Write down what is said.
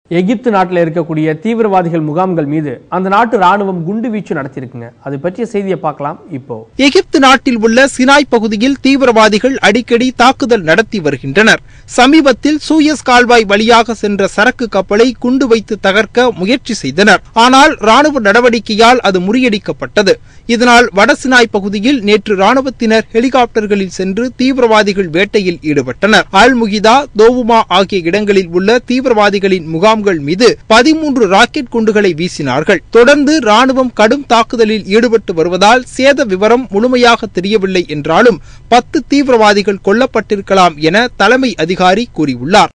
எகிப்து நாட்டில் இருக்கக்கூடிய தீவிரவாதிகள் முகாம்கள் மீது அந்த நாட்டு ராணுவம் குண்டுவீச்சு நடத்தியிருக்குங்க அது பற்றிய செய்தியை பார்க்கலாம் இப்போ எகிப்து நாட்டில் உள்ள சினாய் பகுதியில் தீவிரவாதிகள் அடிக்கடி தாக்குதல் நடத்தி வருகின்றனர் சமீபத்தில் சூயஸ் கால்வாய் வழியாக சென்ற சரக்கு கப்பலை குண்டு வைத்து தகர்க்க முயற்சி செய்தனர் ஆனால் ராணுவ நடவடிக்கையால் அது முறியடிக்கப்பட்டது இதனால் வடசினாய் பகுதியில் நேற்று ராணுவத்தினர் ஹெலிகாப்டர்களில் சென்று தீவிரவாதிகள் வேட்டையில் ஈடுபட்டனர் அல் முகிதா தோவுமா ஆகிய இடங்களில் உள்ள தீவிரவாதிகளின் முகாம்கள் மீது பதிமூன்று ராக்கெட் குண்டுகளை வீசினார்கள் தொடர்ந்து ராணுவம் கடும் தாக்குதலில் ஈடுபட்டு வருவதால் சேத விவரம் முழுமையாக தெரியவில்லை என்றாலும் பத்து தீவிரவாதிகள் கொல்லப்பட்டிருக்கலாம் என தலைமை அதிகாரி கூறியுள்ளார்